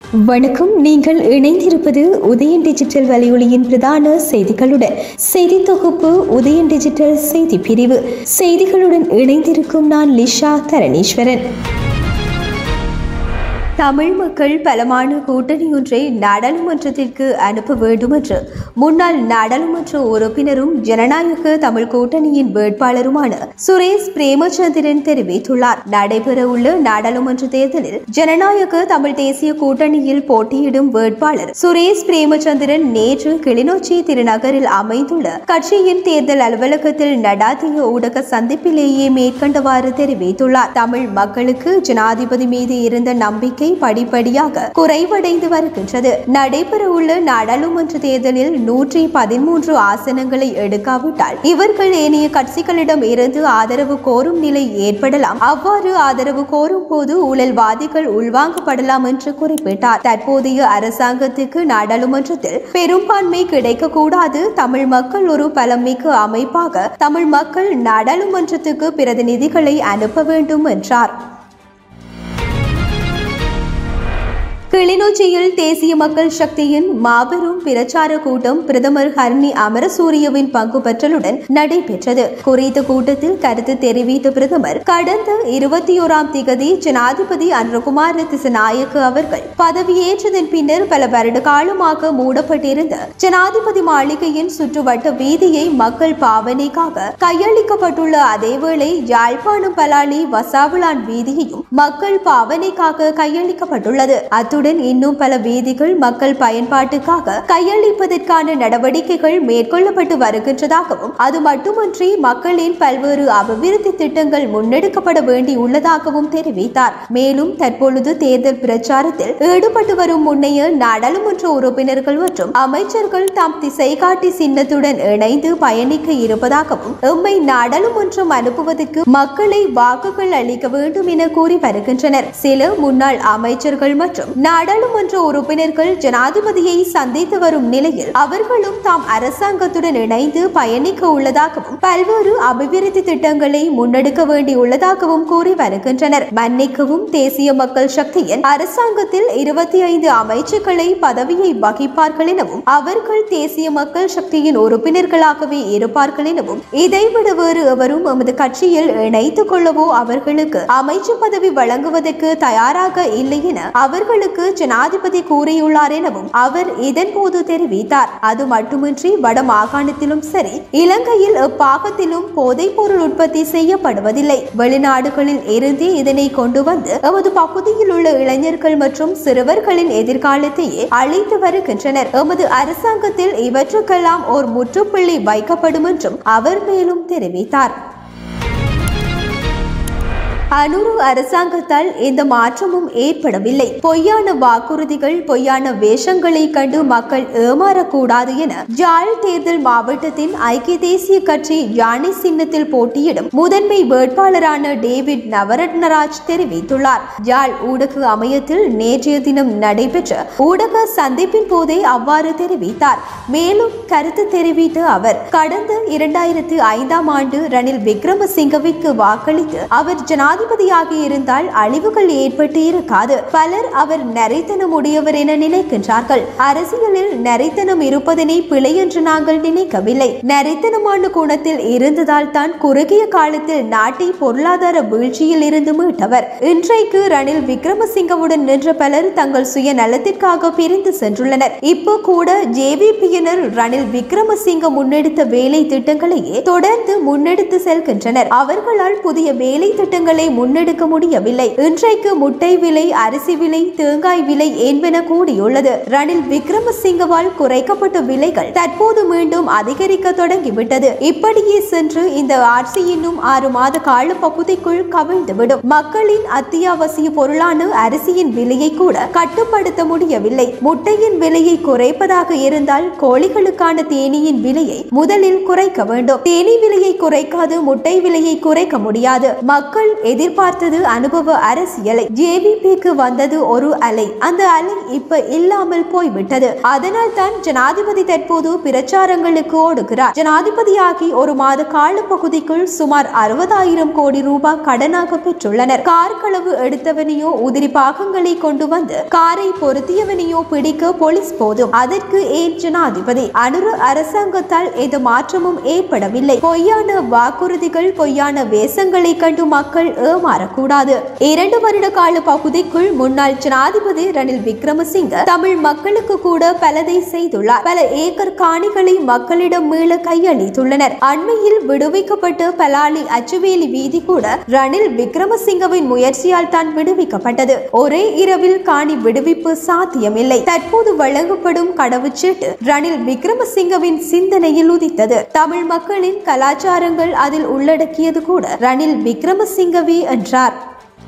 வணக்கம் நீங்கள் இணைந்திருப்பது உதயன் டிஜிட்டல் வலையொலியின் பிரதான செய்திகளுடன் செய்தி தொகுப்பு உதயன் டிஜிட்டல் செய்தி பிரிவு செய்திகளுடன் இணைந்திருக்கும் நான் லிஷா தரணீஸ்வரன் தமிழ் மக்கள் பலமான கூட்டணியொன்றை நாடாளுமன்றத்திற்கு அனுப்ப வேண்டும் என்று முன்னாள் நாடாளுமன்ற உறுப்பினரும் ஜனநாயக தமிழ் கூட்டணியின் வேட்பாளருமான சுரேஷ் பிரேமச்சந்திரன் தெரிவித்துள்ளார் நடைபெறவுள்ள நாடாளுமன்ற தேர்தலில் ஜனநாயக தமிழ் தேசிய கூட்டணியில் போட்டியிடும் வேட்பாளர் சுரேஷ் பிரேமச்சந்திரன் நேற்று கிளிநொச்சி திருநகரில் அமைந்துள்ள கட்சியின் தேர்தல் அலுவலகத்தில் நடாத்திய ஊடக சந்திப்பிலேயே மேற்கண்டவாறு தெரிவித்துள்ளார் தமிழ் மக்களுக்கு ஜனாதிபதி மீது இருந்த நம்பிக்கை படிப்படியாக குறைவடைந்து வருகின்றது நடைபெறவுள்ள நாடாளுமன்ற தேர்தலில் நூற்றி பதிமூன்று ஆசனங்களை எடுக்காவிட்டால் இவர்கள் ஏனைய கட்சிகளிடம் இருந்து ஆதரவு கோரும் நிலை ஏற்படலாம் அவ்வாறு ஆதரவு கோரும் போது ஊழல்வாதிகள் உள்வாங்கப்படலாம் என்று குறிப்பிட்டார் தற்போதைய அரசாங்கத்துக்கு நாடாளுமன்றத்தில் பெரும்பான்மை கிடைக்கக்கூடாது தமிழ் மக்கள் ஒரு பலமிக்க அமைப்பாக தமிழ் மக்கள் நாடாளுமன்றத்துக்கு பிரதிநிதிகளை அனுப்ப வேண்டும் என்றார் கிளிநொச்சியில் தேசிய மக்கள் சக்தியின் மாபெரும் பிரச்சார கூட்டம் பிரதமர் ஹர்னி அமரசூரியவின் பங்கு பெற்றலுடன் நடைபெற்றது குறித்த கூட்டத்தில் கருத்து தெரிவித்த பிரதமர் கடந்த இருபத்தி ஓராம் திகதி ஜனாதிபதி அன்றகுமார திசநாயக்கு அவர்கள் பதவியேற்றதன் பின்னர் பல வருட காலமாக மூடப்பட்டிருந்த ஜனாதிபதி மாளிகையின் சுற்றுவட்ட வீதியை மக்கள் பாவனைக்காக கையளிக்கப்பட்டுள்ள அதேவேளை யாழ்ப்பாணம் பலாலி வசாவிளான் வீதியையும் மக்கள் பாவனைக்காக கையளிக்கப்பட்டுள்ளது அத்துடன் இன்னும் பல வீதிகள் மக்கள் பயன்பாட்டுக்காக கையளிப்பதற்கான நடவடிக்கைகள் மேற்கொள்ளப்பட்டு வருகின்றதாகவும் அது மட்டுமன்றி மக்களின் பல்வேறு அபிவிருத்தி திட்டங்கள் முன்னெடுக்கப்பட வேண்டியுள்ளதாகவும் தெரிவித்தார் மேலும் தற்பொழுது தேர்தல் பிரச்சாரத்தில் ஈடுபட்டு வரும் முன்னைய நாடாளுமன்ற உறுப்பினர்கள் மற்றும் அமைச்சர்கள் தாம் திசை காட்டி சின்னத்துடன் இணைந்து பயணிக்க இருப்பதாகவும் எம்மை நாடாளுமன்றம் அனுப்புவதற்கு மக்களை வாக்குகள் அளிக்க வேண்டும் என கூறி வருகின்றனர் சில முன்னாள் அமைச்சர்கள் மற்றும் நாடாளுமன்ற உறுப்பினர்கள் ஜனாதிபதியை சந்தித்து வரும் நிலையில் அவர்களும் தாம் அரசாங்கத்துடன் இணைந்து பயணிக்க உள்ளதாகவும் பல்வேறு அபிவிருத்தி திட்டங்களை முன்னெடுக்க வேண்டியுள்ளதாகவும் கூறி வருகின்றனர் மன்னிக்கவும் தேசிய மக்கள் சக்தியின் அரசாங்கத்தில் இருபத்தி ஐந்து அமைச்சர்களை பதவியை வகிப்பார்கள் எனவும் அவர்கள் தேசிய மக்கள் சக்தியின் உறுப்பினர்களாகவே இருப்பார்கள் எனவும் இதைவிட வேறு எவரும் எமது கட்சியில் இணைத்துக் கொள்ளவோ அவர்களுக்கு அமைச்சு பதவி வழங்குவதற்கு தயாராக இல்லை என அவர்களுக்கு ஜனாதிபதி கூறியுள்ளார் எனவும் அவர் இதன்போது தெரிவித்தார் அது மட்டுமின்றி வட மாகாணத்திலும் சரி இலங்கையில் எப்பாகத்திலும் போதைப் பொருள் உற்பத்தி செய்யப்படுவதில்லை வெளிநாடுகளில் இருந்தே இதனை கொண்டு வந்து எமது பகுதியில் உள்ள இளைஞர்கள் மற்றும் சிறுவர்களின் எதிர்காலத்தையே அழைத்து வருகின்றனர் எமது அரசாங்கத்தில் இவற்றுக்கெல்லாம் ஓர் முற்றுப்புள்ளி வைக்கப்படும் என்றும் அவர் மேலும் தெரிவித்தார் அனுரு அரசாங்கத்தால் எந்த மாற்றமும் ஏற்படவில்லை பொய்யான வாக்குறுதிகள் பொய்யான வேஷங்களை கண்டு மக்கள் ஏமாறக்கூடாது என ஜாழ் தேர்தல் மாவட்டத்தின் ஐக்கிய தேசிய கட்சி யானை சின்னத்தில் போட்டியிடும் முதன்மை வேட்பாளரான டேவிட் நவரத்னராஜ் தெரிவித்துள்ளார் ஜாழ் ஊடக அமையத்தில் நேற்றைய தினம் நடைபெற்ற ஊடக சந்திப்பின் போதே அவ்வாறு தெரிவித்தார் மேலும் கருத்து தெரிவித்த அவர் கடந்த இரண்டாயிரத்து ஐந்தாம் ஆண்டு ரணில் விக்ரமசிங்கவிற்கு வாக்களித்து அவர் ஜனாதிபதி ஜனாதிபதியாக இருந்தால் அழிவுகள் ஏற்பட்டு இருக்காது பலர் அவர் நரைத்தனம் உடையவர் என நினைக்கின்றார்கள் அரசியலில் நரைத்தனம் இருப்பதனை பிழை என்று நாங்கள் நினைக்கவில்லை நரைத்தனமான குணத்தில் இருந்ததால் தான் குறுகிய காலத்தில் நாட்டை பொருளாதார வீழ்ச்சியில் இருந்து மீட்டவர் இன்றைக்கு ரணில் விக்ரமசிங்கவுடன் நின்ற பலர் தங்கள் சுய நலத்திற்காக பிரிந்து சென்றுள்ளனர் இப்போ கூட ஜேவிபியினர் ரணில் விக்ரமசிங்க முன்னெடுத்த வேலை திட்டங்களையே தொடர்ந்து முன்னெடுத்து செல்கின்றனர் அவர்களால் புதிய வேலை திட்டங்களை முன்னெடுக்க முடியவில்லை இன்றைக்கு முட்டை விலை அரிசி விலை தேங்காய் விலை என்பன கூடியுள்ளது ரணில் விக்ரமசிங்கவால் குறைக்கப்பட்ட விலைகள் தற்போது மீண்டும் அதிகரிக்க தொடங்கிவிட்டது இப்படியே சென்று இந்த ஆட்சி இன்னும் ஆறு மாத கால பகுதிக்குள் கவிழ்ந்துவிடும் மக்களின் அத்தியாவசிய பொருளான அரிசியின் விலையை கூட கட்டுப்படுத்த முடியவில்லை முட்டையின் விலையை குறைப்பதாக இருந்தால் கோழிகளுக்கான தேனியின் விலையை முதலில் குறைக்க வேண்டும் தேனி விலையை குறைக்காது முட்டை விலையை குறைக்க முடியாது மக்கள் எதிர்பார்த்தது அனுபவ அரசியலை ஜேவிபிக்கு வந்தது ஒரு அலை அந்த அலை இப்ப இல்லாமல் போய்விட்டது அதனால் தான் ஜனாதிபதி தற்போது பிரச்சாரங்களுக்கு ஓடுகிறார் ஜனாதிபதியாகி ஒரு மாத கால பகுதிக்குள் சுமார் அறுபதாயிரம் கோடி ரூபாய் கடனாக பெற்றுள்ளனர் கார் களவு எடுத்தவனையோ உதிரி பாகங்களை கொண்டு வந்து காரை பொருத்தியவனையோ பிடிக்க போலீஸ் போதும் அதற்கு ஏன் ஜனாதிபதி அனுர அரசாங்கத்தால் எந்த மாற்றமும் ஏற்படவில்லை பொய்யான வாக்குறுதிகள் பொய்யான வேஷங்களை கண்டு மக்கள் ஏமாறக்கூடாது இரண்டு வருட கால பகுதிக்குள் முன்னாள் ஜனாதிபதி ரணில் விக்ரமசிங்க தமிழ் மக்களுக்கு கூட பலதை செய்துள்ளார் பல ஏக்கர் காணிகளை மக்களிடம் மீள கையளித்துள்ளனர் அண்மையில் விடுவிக்கப்பட்ட பலாலி அச்சுவேலி வீதி கூட ரணில் விக்ரமசிங்கவின் முயற்சியால் தான் விடுவிக்கப்பட்டது ஒரே இரவில் காணி விடுவிப்பு சாத்தியமில்லை தற்போது வழங்கப்படும் கடவுச்சீட்டு ரணில் விக்ரமசிங்கவின் சிந்தனையில் உதித்தது தமிழ் மக்களின் கலாச்சாரங்கள் அதில் உள்ளடக்கியது கூட ரணில் விக்ரமசிங்கவே என்றார்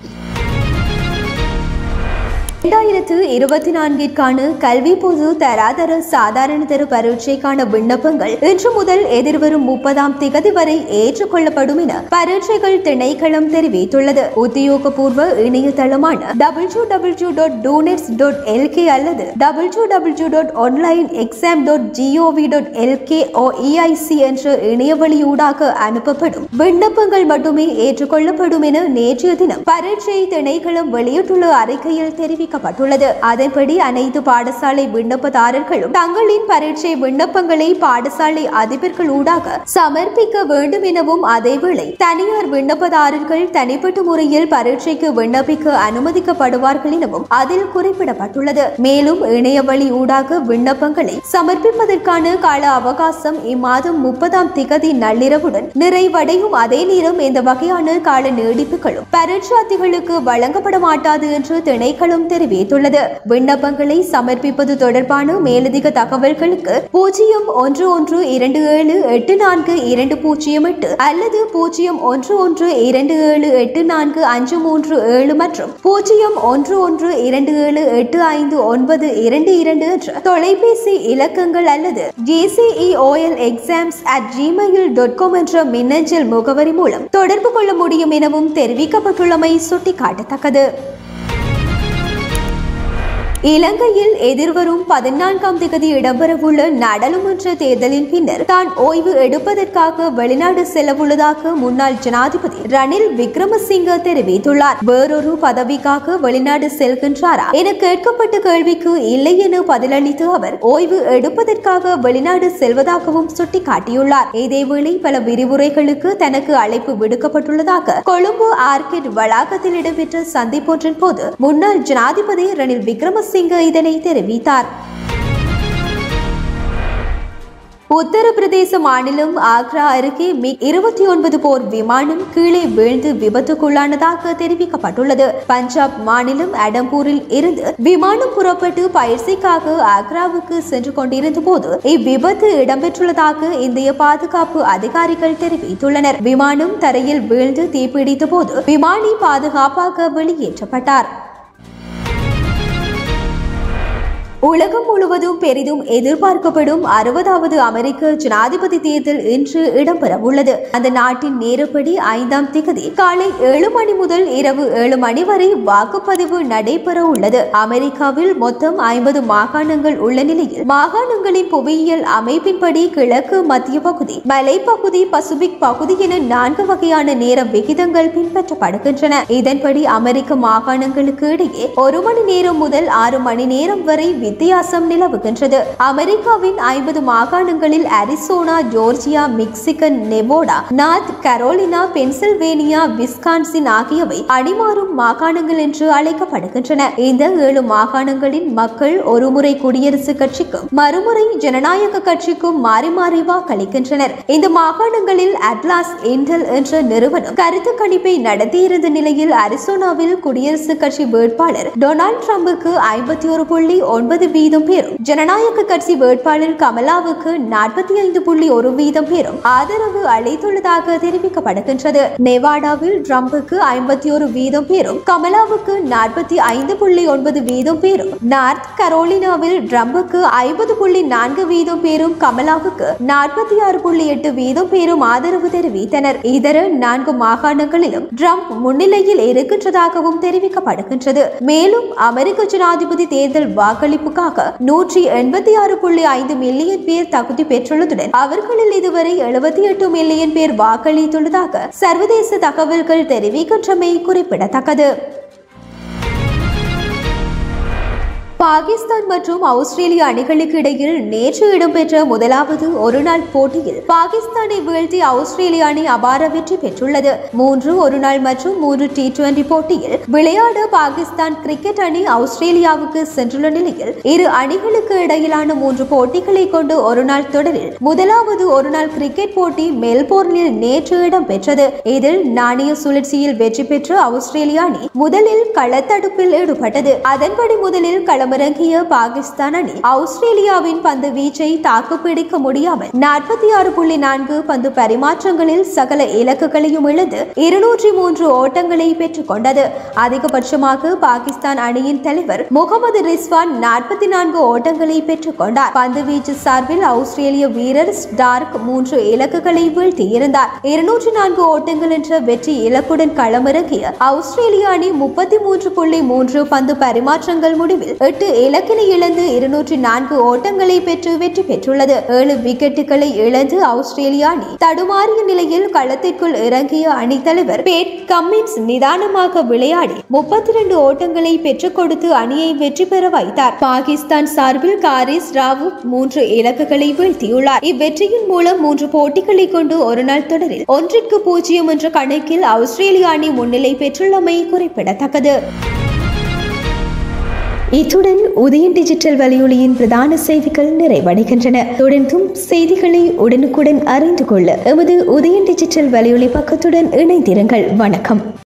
இரண்டாயிரத்து இருபத்தி நான்கிற்கான கல்வி பொது தராதர சாதாரண தர பரீட்சைக்கான விண்ணப்பங்கள் இன்று முதல் எதிர்வரும் முப்பதாம் திகதி வரை ஏற்றுக்கொள்ளப்படும் என பரீட்சைகள் திணைக்களம் தெரிவித்துள்ளது உத்தியோகபூர்வ இணையதளமான W W dot doenets dot LK அல்லது W W dot online exam dot gov dot LK OEIC என்ற இணையவழியூடாக அனுப்பப்படும் விண்ணப்பங்கள் மட்டுமே ஏற்றுக்கொள்ளப்படும் என நேற்றைய தினம் பரீட்சை திணைக்களம் வெளியிட்டுள்ள அறிக்கையில் தெரிவிக்க தெரிவிக்கப்பட்டுள்ளது அதன்படி அனைத்து பாடசாலை விண்ணப்பதாரர்களும் தங்களின் பரீட்சை விண்ணப்பங்களை பாடசாலை அதிபர்கள் ஊடாக சமர்ப்பிக்க வேண்டும் எனவும் அதேவேளை தனியார் விண்ணப்பதாரர்கள் தனிப்பட்ட முறையில் பரீட்சைக்கு விண்ணப்பிக்க அனுமதிக்கப்படுவார்கள் எனவும் அதில் குறிப்பிடப்பட்டுள்ளது மேலும் இணையவழி ஊடாக விண்ணப்பங்களை சமர்ப்பிப்பதற்கான கால அவகாசம் இம்மாதம் முப்பதாம் திகதி நள்ளிரவுடன் நிறைவடையும் அதே நேரம் இந்த வகையான கால நீடிப்புகளும் பரீட்சார்த்திகளுக்கு வழங்கப்பட மாட்டாது என்று திணைக்களம் தெரிவித்துள்ளது விண்ணப்பங்களை சமர்ப்பிப்பது தொடர்பான மேலதிக தகவல்களுக்கு பூஜ்ஜியம் ஒன்று ஒன்று இரண்டு ஏழு எட்டு நான்கு இரண்டு பூஜ்ஜியம் எட்டு அல்லது பூஜ்ஜியம் ஒன்று ஒன்று இரண்டு ஏழு எட்டு நான்கு அஞ்சு மூன்று ஏழு மற்றும் பூஜ்ஜியம் ஒன்று ஒன்று இரண்டு ஏழு எட்டு ஐந்து ஒன்பது இரண்டு இரண்டு என்ற தொலைபேசி இலக்கங்கள் அல்லது GCEOL exams at Gmail dot com என்ற மின்னஞ்சல் முகவரி மூலம் தொடர்பு கொள்ள முடியும் எனவும் தெரிவிக்கப்பட்டுள்ளமை சுட்டிக்காட்டத்தக்கது இலங்கையில் எதிர்வரும் பதினான்காம் தேதி இடம்பெறவுள்ள நாடாளுமன்ற தேர்தலின் பின்னர் தான் ஓய்வு எடுப்பதற்காக வெளிநாடு செல்லவுள்ளதாக முன்னாள் ஜனாதிபதி ரணில் விக்ரமசிங்க தெரிவித்துள்ளார் வேறொரு பதவிக்காக வெளிநாடு செல்கின்றாரா என கேட்கப்பட்ட கேள்விக்கு இல்லை என பதிலளித்து அவர் ஓய்வு எடுப்பதற்காக வெளிநாடு செல்வதாகவும் சுட்டிக்காட்டியுள்ளார் இதேவேளை பல விரிவுரைகளுக்கு தனக்கு அழைப்பு விடுக்கப்பட்டுள்ளதாக கொழும்பு ஆர்கிட் வளாகத்தில் இடம்பெற்ற சந்திப்பொன்றின் போது முன்னாள் ஜனாதிபதி ரணில் விக்ரம சிங்க இதனை தெரிவித்தார் உத்தரப்பிரதேச மாநிலம் ஆக்ரா அருகே மிக் இருபத்தி ஒன்பது போர் விமானம் கீழே வீழ்ந்து விபத்துக்குள்ளானதாக தெரிவிக்கப்பட்டுள்ளது பஞ்சாப் மாநிலம் அடம்பூரில் இருந்து விமானம் புறப்பட்டு பயிற்சிக்காக ஆக்ராவுக்கு சென்று கொண்டிருந்த போது இவ்விபத்து இடம்பெற்றுள்ளதாக இந்திய பாதுகாப்பு அதிகாரிகள் தெரிவித்துள்ளனர் விமானம் தரையில் வீழ்ந்து தீப்பிடித்த போது விமானி பாதுகாப்பாக வெளியேற்றப்பட்டார் உலகம் முழுவதும் பெரிதும் எதிர்பார்க்கப்படும் அறுபதாவது அமெரிக்க ஜனாதிபதி தேர்தல் இன்று இடம்பெறவுள்ளது அந்த நாட்டின் நேரப்படி ஐந்தாம் திகதி காலை ஏழு மணி முதல் இரவு ஏழு மணி வரை வாக்குப்பதிவு நடைபெற உள்ளது அமெரிக்காவில் மொத்தம் ஐம்பது மாகாணங்கள் உள்ள நிலையில் மாகாணங்களின் புவியியல் அமைப்பின்படி கிழக்கு மத்திய பகுதி மலைப்பகுதி பசிபிக் பகுதி என நான்கு வகையான நேர விகிதங்கள் பின்பற்றப்படுகின்றன இதன்படி அமெரிக்க மாகாணங்களுக்கு இடையே ஒரு மணி நேரம் முதல் ஆறு மணி நேரம் வரை வித்தியாசம் நிலவுகின்றது அமெரிக்காவின் ஐம்பது மாகாணங்களில் Arizona Georgia Michigan Nevada North Carolina Pennsylvania Wisconsin ஆகியவை அணிமாறும் மாகாணங்கள் என்று அழைக்கப்படுகின்றன இந்த ஏழு மாகாணங்களின் மக்கள் ஒருமுறை குடியரசுக் கட்சிக்கும் மறுமுறை ஜனநாயக கட்சிக்கும் மாறி மாறி வாக்களிக்கின்றனர் இந்த மாகாணங்களில் அட்லாஸ் இன்டெல் என்ற நிறுவனம் கருத்து கணிப்பை நடத்தியிருந்த நிலையில் அரிசோனாவில் குடியரசுக் கட்சி வேட்பாளர் டொனால்ட் ட்ரம்புக்கு ஐம்பத்தி ஒரு புள்ளி ஒன்பது ஒன்பது வீதம் பேரும் ஜனநாயக கட்சி வேட்பாளர் கமலாவுக்கு நாற்பத்தி ஐந்து புள்ளி ஒரு வீதம் பேரும் ஆதரவு அளித்துள்ளதாக தெரிவிக்கப்படுகின்றது நெவாடாவில் ட்ரம்புக்கு ஐம்பத்தி ஒரு வீதம் பேரும் கமலாவுக்கு நாற்பத்தி ஐந்து புள்ளி ஒன்பது வீதம் பேரும் நார்த் கரோலினாவில் ட்ரம்புக்கு ஐம்பது புள்ளி நான்கு வீதம் பேரும் கமலாவுக்கு நாற்பத்தி ஆறு புள்ளி எட்டு வீதம் பேரும் ஆதரவு தெரிவித்தனர் இதர நான்கு மாகாணங்களிலும் ட்ரம்ப் முன்னிலையில் இருக்கின்றதாகவும் தெரிவிக்கப்படுகின்றது மேலும் அமெரிக்க ஜனாதிபதி தேர்தல் வாக்களிப்புக்காக நூற்றி எண்பத்தி ஆறு புள்ளி ஐந்து மில்லியன் பேர் தகுதி பெற்றுள்ளதுடன் அவர்களில் இதுவரை எழுபத்தி எட்டு மில்லியன் பேர் வாக்களித்துள்ளதாக சர்வதேச தகவல்கள் தெரிவிக்கின்றமை குறிப்பிடத்தக்கது பாகிஸ்தான் மற்றும் ஆஸ்திரேலிய அணிகளுக்கு இடையில் நேற்று இடம்பெற்ற முதலாவது ஒருநாள் போட்டியில் பாகிஸ்தானை வீழ்த்தி ஆஸ்திரேலிய அணி அபார வெற்றி பெற்றுள்ளது மூன்று ஒருநாள் மற்றும் மூன்று டி டுவெண்டி போட்டியில் விளையாட பாகிஸ்தான் கிரிக்கெட் அணி ஆஸ்திரேலியாவுக்கு சென்றுள்ள நிலையில் இரு அணிகளுக்கு இடையிலான மூன்று போட்டிகளை கொண்டு ஒருநாள் தொடரில் முதலாவது ஒருநாள் கிரிக்கெட் போட்டி மெல்போர்னில் நேற்று இடம்பெற்றது இதில் நாணய சுழற்சியில் வெற்றி பெற்ற ஆஸ்திரேலிய அணி முதலில் களத்தடுப்பில் ஈடுபட்டது அதன்படி முதலில் களமிறங்கிய பாகிஸ்தான் அணி ஆஸ்திரேலியாவின் பந்து வீச்சை தாக்குப்பிடிக்க முடியாமல் நாற்பத்தி ஆறு புள்ளி நான்கு பந்து பரிமாற்றங்களில் சகல இலக்குகளையும் இழந்து இருநூற்றி மூன்று ஓட்டங்களை பெற்றுக் கொண்டது அதிகபட்சமாக பாகிஸ்தான் அணியின் தலைவர் முகமது ரிஸ்வான் நாற்பத்தி நான்கு ஓட்டங்களை பெற்றுக் கொண்டார் பந்து வீச்சு சார்பில் ஆஸ்திரேலிய வீரர் ஸ்டார்க் மூன்று இலக்குகளை வீழ்த்தியிருந்தார் இருநூற்றி நான்கு ஓட்டங்கள் என்ற வெற்றி இலக்குடன் களமிறங்கிய ஆஸ்திரேலிய அணி முப்பத்தி மூன்று புள்ளி மூன்று பந்து பரிமாற்றங்கள் முடிவில் எட்டு இலக்கினை இழந்து இருநூற்றி நான்கு ஓட்டங்களை பெற்று வெற்றி பெற்றுள்ளது ஏழு விக்கெட்டுகளை இழந்து ஆஸ்திரேலிய அணி தடுமாறிய நிலையில் களத்திற்குள் இறங்கிய அணி தலைவர் பேட் கம்மின்ஸ் நிதானமாக விளையாடி முப்பத்தி இரண்டு ஓட்டங்களை பெற்றுக் கொடுத்து அணியை வெற்றி பெற வைத்தார் பாகிஸ்தான் சார்பில் காரிஸ் ராவுத் மூன்று இலக்குகளை வீழ்த்தியுள்ளார் இவ்வெற்றியின் மூலம் மூன்று போட்டிகளை கொண்டு ஒருநாள் தொடரில் ஒன்றிற்கு பூஜ்ஜியம் என்ற கணக்கில் ஆஸ்திரேலிய அணி முன்னிலை பெற்றுள்ளமை குறிப்பிடத்தக்கது இத்துடன் உதயன் டிஜிட்டல் வலையொலியின் பிரதான செய்திகள் நிறைவடைகின்றன தொடர்ந்தும் செய்திகளை உடனுக்குடன் அறிந்து கொள்ள எமது உதயன் டிஜிட்டல் வலையொலி பக்கத்துடன் இணைந்திருங்கள் வணக்கம்